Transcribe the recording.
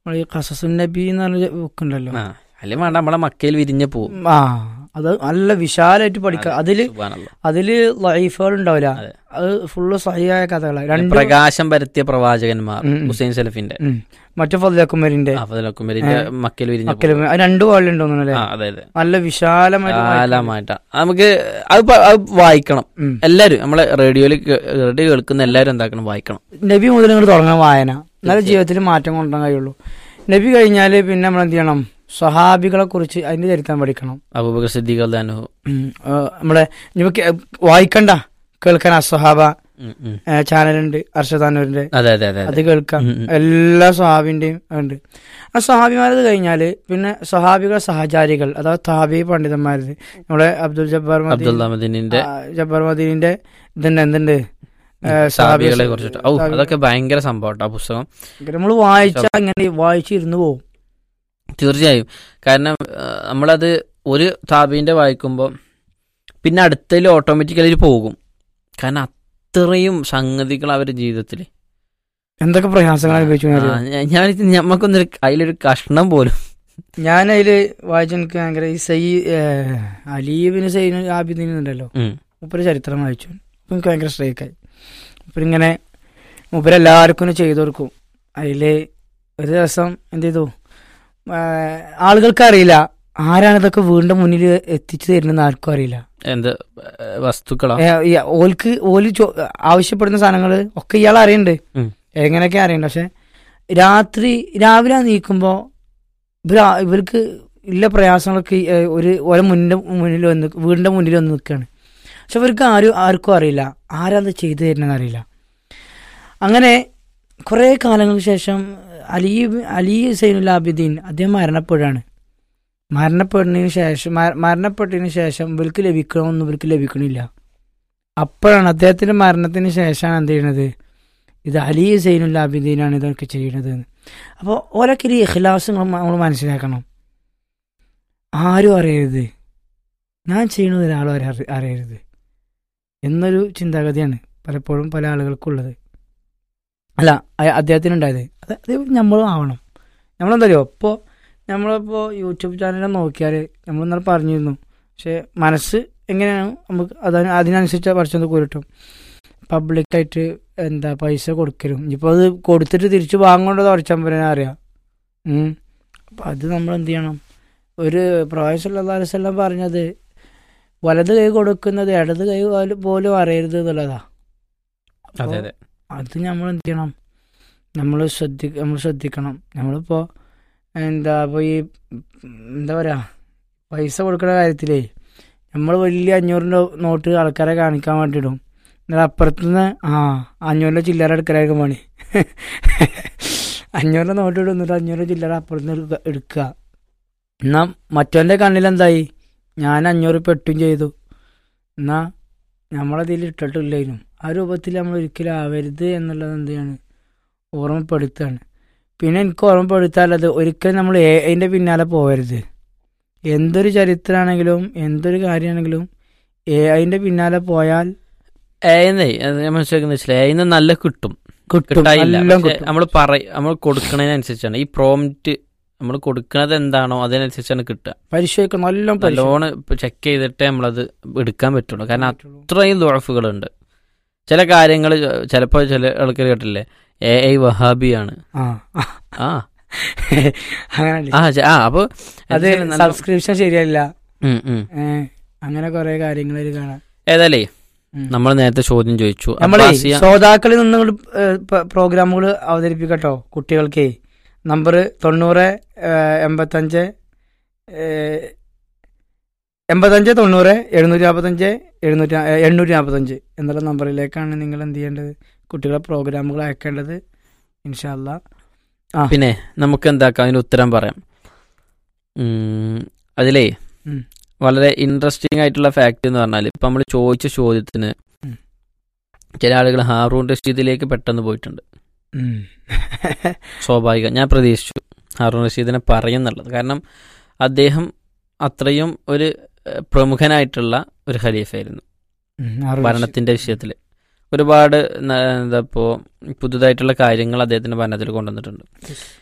നമ്മളെ ഈ ഖസസുൻ നബി എന്ന് പറഞ്ഞ ബുക്ക് ഉണ്ടല്ലോ ആ അല്ലെങ്കിൽ വേണ്ട നമ്മളെ മക്കയിൽ വിരിഞ്ഞ പോവും ആ അത് നല്ല വിശാലമായിട്ട് പഠിക്കാം അതില് സുബ്ഹാനല്ലാഹ്. അതില് ലൈഫുകൾ ഉണ്ടാവില്ല അതെ. അത് ഫുള്ള് സഹിയായ കഥകളാണ് രണ്ട് പ്രകാശം പരത്തിയ പ്രവാചകന്മാർ ഉം, ഉം. ഹുസൈൻ സലഫിന്റെ ഉം. മറ്റു ഫضലക്കുമരിന്റെ അഫദലക്കുമരിന്റെ മക്കയിൽ വിരിഞ്ഞ മക്കള് അത് രണ്ട് വാളിലുണ്ട് തോന്നുന്നു ആ അല്ലേ അതെ അതെ നല്ല വിശാലമായിട്ട് വായിക്കാം. കാലമായിട്ടാ നമുക്ക് അത് പ- അത് വായിക്കണം ഉം. എല്ലാരും നമ്മളെ റേഡിയോയിൽ റേഡിയോ കേൾക്കുന്ന എല്ലാരും എന്താക്കണം വായിക്കണം നബി മുതൽ ഇങ്ങോട്ട് തുടങ്ങാൻ വായന എന്നാലും ജീവിതത്തിൽ മാറ്റം കൊണ്ടുവരാൻ കഴിയുള്ളൂ നബി കഴിഞ്ഞാൽ പിന്നെ നമ്മൾ എന്ത് ചെയ്യണം സ്വഹാബികളെ കുറിച്ച് അതിന്റെ ചരിത്രം പഠിക്കണം അബൂബക്കർ സിദ്ദീഖ് അള്ളാഹു ഉം. ആ, നമ്മളെ നമുക്ക് വായിക്കണ്ട കേൾക്കാൻ അസ്വഹാബ ചാനലുണ്ട് അർഷദാനൂരിന്റെ അതെ അതെ അതെ അത് അതെ കേൾക്കാം ഉം, ഉം. എല്ലാ സ്വഹാബിന്റെയും ഉണ്ട് ആ സ്വഹാബിമാരത് കഴിഞ്ഞാല് പിന്നെ സ്വഹാബികൾ സഹചാരികൾ അതായത് താബി പണ്ഡിതന്മാരത് നമ്മളെ അബ്ദുൽ ജബ്ബാർ മദീൻ അബ്ദുൽ മദീനിന്റെ ആ, ജബ്ബാർ മദീനിന്റെ ഇതുണ്ട് എന്തുണ്ട് ഏ, സാബികളെ സഹാബി- കുറിച്ചിട്ട് ഔ സാബി- അതൊക്കെ ഭയങ്കര സംഭവം ആ പുസ്തകം നമ്മൾ വായിച്ച ഇങ്ങനെ വായിച്ചിരുന്നു പോവും തീർച്ചയായും കാരണം ആ, നമ്മളത് ഒരു താബീന്റെ വായിക്കുമ്പോൾ പിന്നെ അടുത്തതിൽ ഓട്ടോമാറ്റിക്കലി പോകും കാരണം അത്രയും സംഗതികൾ അവരുടെ ജീവിതത്തിൽ എന്തൊക്കെ പ്രയാസങ്ങൾ അനുഭവിച്ചു ഞാൻ അറിയോ? ഞാൻ ഞമ്മക്കൊന്നൊരു അതിലൊരു കഷ്ണം പോലും ഞാൻ അതില് വായിച്ച എനിക്ക് ഭയങ്കര ഈ സൈ അലീബിന് സൈൻ ആബിദിൻ ഉണ്ടല്ലോ ഉം. മൂപ്പര് ചരിത്രം വായിച്ചു അപ്പൊ എനിക്ക് ഭയങ്കര സ്ട്രൈക്കായി മൂപ്പരിങ്ങനെ മൂപ്പര് എല്ലാവർക്കും ഒന്ന് ചെയ്തു കൊടുക്കും അതില് ഒരു ദിവസം എന്ത് ചെയ്തു ആ, ആളുകൾക്ക് അറിയില്ല ആരാണ് ഇതൊക്കെ വീണ്ടും മുന്നിൽ എത്തിച്ചു തരുന്നെന്ന് ആർക്കും അറിയില്ല എന്ത് ഏ, വസ്തുക്കളോ ഏ, ഈ ഓൽക്ക് ഓല് ചോ- ആവശ്യപ്പെടുന്ന സാധനങ്ങൾ ഒക്കെ ഇയാൾ അറിയണ്ട് ഉം. എങ്ങനെയൊക്കെ അറിയണ്ട പക്ഷെ രാത്രി രാവിലെ നീക്കുമ്പോ ഇവർ ഇവർക്ക് ഇല്ല പ്രയാസങ്ങളൊക്കെ ഈ, ഏ, ഒരു ഓരോ മുന്നിന്റെ മുന്നിൽ വന്ന് വീടിന്റെ മുന്നിൽ വന്ന് നിൽക്കുകയാണ് പക്ഷെ ഇവർക്ക് ആരും ആർക്കും അറിയില്ല ആരാത് ചെയ്തു തരുന്നതെന്ന് അറിയില്ല അങ്ങനെ കുറേ കാലങ്ങൾക്ക് ശേഷം അലി അലി സൈനുൽ ആബിദീൻ അദ്ദേഹം മരണപ്പെടുകയാണ് മരണപ്പെടുന്നതിന് ശേഷം മര- മരണപ്പെട്ടതിന് ശേഷം ഇവർക്ക് ലഭിക്കണമെന്നും ഇവർക്ക് ലഭിക്കണില്ല അപ്പോഴാണ് അദ്ദേഹത്തിന്റെ മരണത്തിന് ശേഷമാണ് എന്ത് ചെയ്യണത് ഇത് അലി സൈനുൽ ആബിദീനാണ് ഇതൊക്കെ ചെയ്യണത് എന്ന്. അപ്പോൾ ഓരൊക്കെ ഈ ഇഖ്ലാസ് നമ്മൾ മനസ്സിലാക്കണം ആരും അറിയരുത് ഞാൻ ചെയ്യുന്നത് ഒരാളും അറി- അറിയരുത് എന്നൊരു ചിന്താഗതിയാണ് പലപ്പോഴും പല ആളുകൾക്കുള്ളത് അല്ല അ- അദ്ദേഹത്തിനുണ്ടായത് അത് അത് നമ്മളും ആവണം നമ്മളെന്താ അറിയോ ഇപ്പോൾ നമ്മളിപ്പോൾ യൂട്യൂബ് ചാനൽ നോക്കിയാൽ നമ്മൾ ഇന്നലെ പറഞ്ഞിരുന്നു പക്ഷെ മനസ്സ് എങ്ങനെയാണ് നമുക്ക് അതിന് അതിനനുസരിച്ച് പഠിച്ചത് കൂരിട്ടും പബ്ലിക്കായിട്ട് എന്താ പൈസ കൊടുക്കലും ഇനിയിപ്പോൾ അത് കൊടുത്തിട്ട് തിരിച്ച് വാങ്ങേണ്ടത് പഠിച്ചാൽ അറിയാം ഉം. അപ്പം അത് നമ്മൾ എന്ത് ചെയ്യണം ഒരു പ്രൊഫസർ അലൈവല്ലം പറഞ്ഞത് വലത് കൈ കൊടുക്കുന്നത് ഇടത് കൈ പോലും- പോലും അറിയരുത് എന്നുള്ളതാ അതെ അപ്പൊ അതെ അത് നമ്മൾ എന്ത് ചെയ്യണം നമ്മൾ ശ്രദ്ധി നമ്മൾ ശ്രദ്ധിക്കണം നമ്മളിപ്പോൾ എന്താ ഇപ്പോൾ ഈ ഉം, എന്താ പറയുക പൈസ കൊടുക്കുന്ന കാര്യത്തിലേ നമ്മൾ വലിയ അഞ്ഞൂറിൻ്റെ നോട്ട് ആൾക്കാരെ കാണിക്കാൻ വേണ്ടിയിടും എന്നാൽ അപ്പുറത്തുനിന്ന് ആ അഞ്ഞൂറിൻ്റെ ചില്ലറ എടുക്കലായിരിക്കും പണി അഞ്ഞൂറിൻ്റെ നോട്ട് ഇടും എന്നിട്ട് അഞ്ഞൂറ് ചില്ലറ അപ്പുറത്തുനിന്ന് എടുക്ക- എടുക്കുക എന്നാൽ മറ്റവൻ്റെ കണ്ണിൽ എന്തായി ഞാൻ അഞ്ഞൂറ് പെട്ടും ചെയ്തു എന്നാ നമ്മളതിൽ ഇട്ടിട്ടില്ലായിരുന്നു ആ രൂപത്തിൽ നമ്മൾ ഒരിക്കലും ആവരുത് എന്നുള്ളത് എന്ത് ചെയ്യാണ് ഓർമ്മപ്പെടുത്തുകയാണ് പിന്നെ എനിക്ക് ഓർമ്മപ്പെടുത്താനുള്ളത് ഒരിക്കലും നമ്മൾ എ അതിൻ്റെ പിന്നാലെ പോകരുത് എന്തൊരു ചരിത്രമാണെങ്കിലും എന്തൊരു കാര്യമാണെങ്കിലും എ അതിൻ്റെ പിന്നാലെ പോയാൽ ഏന്നേ ഞാൻ മനസ്സിലാക്കുന്ന വെച്ചാൽ ഏന്ന് നല്ല കിട്ടും കിട്ടും കിട്ടായില്ല എല്ലാം കിട്ടും നമ്മൾ പറ നമ്മൾ കൊടുക്കണതിനനുസരിച്ചാണ് ഈ പ്രോംപ്റ്റ് നമ്മൾ കൊടുക്കുന്നത് എന്താണോ അതിനനുസരിച്ചാണ് കിട്ടുക പരിശോധിക്കണം നല്ലോണം പരിശോധിക്കണം. നല്ലോണം ചെക്ക് ചെയ്തിട്ടേ നമ്മളത് എടുക്കാൻ പറ്റുള്ളൂ കാരണം അത്രയും ദുഴഫുകളുണ്ട് ചില കാര്യങ്ങൾ ചിലപ്പോൾ ചില ആൾക്കാർ കേട്ടില്ലേ എ ഐ വഹാബിയാണ് ആ ആ അങ്ങനെ ആ ചെ- ആ അപ്പൊ അത് സബ്സ്ക്രിപ്ഷൻ ശരിയല്ല ഉം, ഉം. ഏ, അങ്ങനെ കുറെ കാര്യങ്ങൾ അതിൽ കാണാം ഏതായാലേ ഉം. നമ്മൾ നേരത്തെ ചോദ്യം ചോദിച്ചു നമ്മളെ അബ്ബാസിയ ശ്രോതാക്കളിൽ നിന്ന് പ്രോഗ്രാമുകൾ അവതരിപ്പിക്കട്ടോ കുട്ടികൾക്ക് നമ്പർ തൊണ്ണൂറ് ഏഹ്, എൺപത്തഞ്ച് ഏഹ്, എൺപത്തഞ്ച് തൊണ്ണൂറ് എഴുന്നൂറ്റി നാൽപ്പത്തഞ്ച് എഴുന്നൂറ്റി നാ- ഏഹ്, എണ്ണൂറ്റി നാൽപ്പത്തഞ്ച് എന്നുള്ള നമ്പറിലേക്കാണ് നിങ്ങൾ എന്ത് ചെയ്യേണ്ടത് കുട്ടികളെ പ്രോഗ്രാമുകൾ അയക്കേണ്ടത് ഇൻഷാല്ല പിന്നെ നമുക്ക് എന്താക്കാം അതിന് ഉത്തരം പറയാം ഉം, അതിലേ ഉം. വളരെ ഇൻട്രസ്റ്റിംഗ് ആയിട്ടുള്ള ഫാക്ട് എന്ന് പറഞ്ഞാൽ ഇപ്പൊ നമ്മൾ ചോദിച്ച ചോദ്യത്തിന് ഉം. ചില ആളുകൾ ഹാറൂൺ റഷീദിലേക്ക് പെട്ടെന്ന് പോയിട്ടുണ്ട് ഉം. സ്വാഭാവികം ഞാൻ പ്രതീക്ഷിച്ചു ഹാറൂൺ റഷീദിനെ പറയുന്നുള്ളത് കാരണം അദ്ദേഹം അത്രയും ഒരു ഏഹ്, പ്രമുഖനായിട്ടുള്ള ഒരു ഖലീഫായിരുന്നു ഉം, ആറ് ഭരണത്തിന്റെ വിഷയത്തിൽ ഒരുപാട് ന- എന്താ ഇപ്പോ പുതുതായിട്ടുള്ള കാര്യങ്ങൾ അദ്ദേഹത്തിന്റെ ഭരണത്തിൽ കൊണ്ടുവന്നിട്ടുണ്ട്